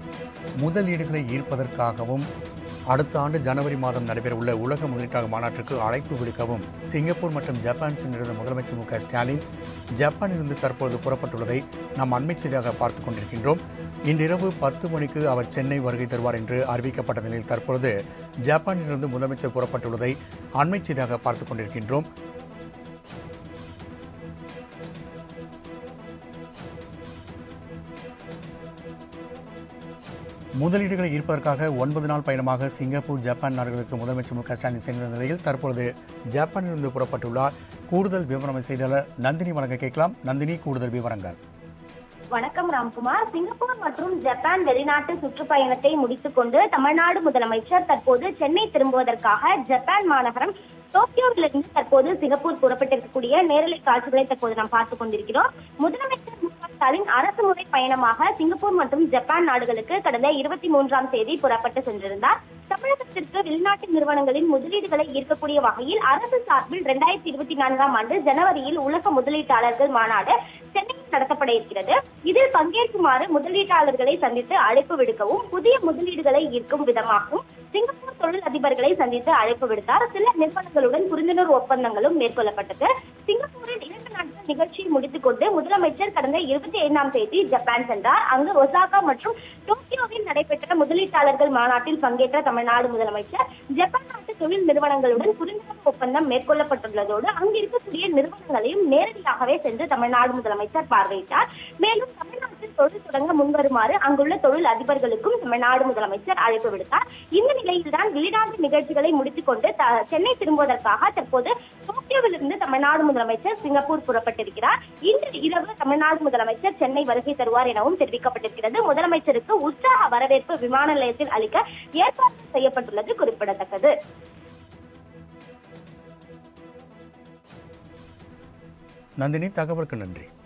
முதலீடுகளை ஈர்ப்பதற்காகவும் அடுத்த ஆண்டு ஜனவரி மாதம் நடைபெறவுள்ள உலக முதலீட்டாளர் மாநாட்டிற்கு அழைப்பு விடுக்கவும் சிங்கப்பூர் மற்றும் ஜப்பான் சென்றிருந்த முதலமைச்சர் மு க ஸ்டாலின் ஜப்பானிலிருந்து தற்பொழுது புறப்பட்டுள்ளதை நாம் அண்மை செய்தியாக பார்த்துக் கொண்டிருக்கின்றோம் இன்றிரவு பத்து மணிக்கு அவர் சென்னை வருகை தருவார் என்று அறிவிக்கப்பட்ட நிலையில் தற்பொழுது ஜப்பானிலிருந்து முதலமைச்சர் புறப்பட்டுள்ளதை அண்மை செய்தியாக பார்த்துக் கொண்டிருக்கின்றோம் முதலீடுகளை ஈர்ப்பதற்காக ஒன்பது நாள் பயணமாக சிங்கப்பூர் ஜப்பான் நாடுகளுக்கு முதலமைச்சர் மு க ஸ்டாலின் சென்ற நிலையில் தற்பொழுது ஜப்பானிலிருந்து புறப்பட்டுள்ளார் கூடுதல் விவரம் செய்தியாளர் நந்தினி வழங்க கேட்கலாம் நந்தினி கூடுதல் விவரங்கள் வணக்கம் ராம்குமார் சிங்கப்பூர் மற்றும் ஜப்பான் வெளிநாட்டு சுற்றுப்பயணத்தை முடித்துக் கொண்டு தமிழ்நாடு முதலமைச்சர் தற்போது சென்னை திரும்புவதற்காக ஜப்பான் மாநகரம் டோக்கியோவிலிருந்து தற்போது சிங்கப்பூர் புறப்பட்டிருக்கக்கூடிய நேரலை காட்சிகளை தற்போது நாம் பார்த்துக் கொண்டிருக்கிறோம் முதலமைச்சர் மு க ஸ்டாலின் அரசு முறை பயணமாக சிங்கப்பூர் மற்றும் ஜப்பான் நாடுகளுக்கு கடந்த இருபத்தி மூன்றாம் தேதி புறப்பட்டு சென்றிருந்தார் தமிழகத்திற்கு வெளிநாட்டு நிறுவனங்களின் முதலீடுகளை ஈர்க்கக்கூடிய வகையில் அரசு சார்பில் இரண்டாயிரத்தி இருபத்தி நான்காம் ஆண்டு ஜனவரியில் உலக முதலீட்டாளர்கள் மாநாடு சென்னையில் நடத்தப்பட இருக்கிறது இதில் பங்கேற்குமாறு முதலீட்டாளர்களை சந்தித்து அழைப்பு விடுக்கவும் புதிய முதலீடுகளை ஈர்க்கும் விதமாகவும் சிங்கப்பூர் தொழில் அதிபர்களை சந்தித்து அழைப்பு விடுத்தார் சில நிறுவனங்களுடன் புரிந்துணர்வு ஒப்பந்தங்களும் மேற்கொள்ளப்பட்டது சிங்கப்பூரில் இரண்டு நாட்கள் நிகழ்ச்சியை முடித்துக் கொண்டு முதலமைச்சர் கடந்த இருபத்தி ஐந்தாம் தேதி ஜப்பான் சென்றார் அங்கு ஒசாகா மற்றும் டோக்கியோவில் நடைபெற்ற முதலீட்டாளர்கள் மாநாட்டில் பங்கேற்ற தமிழ்நாடு முதலமைச்சர் ஜப்பான் நாட்டு தொழில் நிறுவனங்களுடன் புரிந்துணர்வு ஒப்பந்தம் மேற்கொள்ளப்பட்டுள்ளதோடு அங்கு இருக்கக்கூடிய நிறுவனங்களையும் நேரடியாகவே சென்று தமிழ்நாடு முதலமைச்சர் பார்வையிட்டார் மேலும் தமிழ்நாட்டில் தொழில் தொடங்க முன்வருமாறு அங்குள்ள தொழில் அதிபர்களுக்கும் தமிழ்நாடு முதலமைச்சர் அழைப்பு விடுத்தார் இந்த நிலையில்தான் வெளிநாட்டு நிகழ்ச்சிகளை முடித்துக் கொண்டு த- சென்னை திரும்புவதற்காக தற்போது டோக்கியோவிலிருந்து தமிழ்நாடு முதலமைச்சர் சிங்கப்பூர் புறப்பட்டிருக்கிறார் இன்று இரவு தமிழ்நாடு முதலமைச்சர் சென்னை வருகை தருவார் எனவும் தெரிவிக்கப்பட்டிருக்கிறது முதலமைச்சருக்கு உற்சாக வரவேற்பு விமான நிலையத்தில் அளிக்க ஏற்பாடு செய்யப்பட்டுள்ளது குறிப்பிடத்தக்கது நந்தினி தகவலுக்கு நன்றி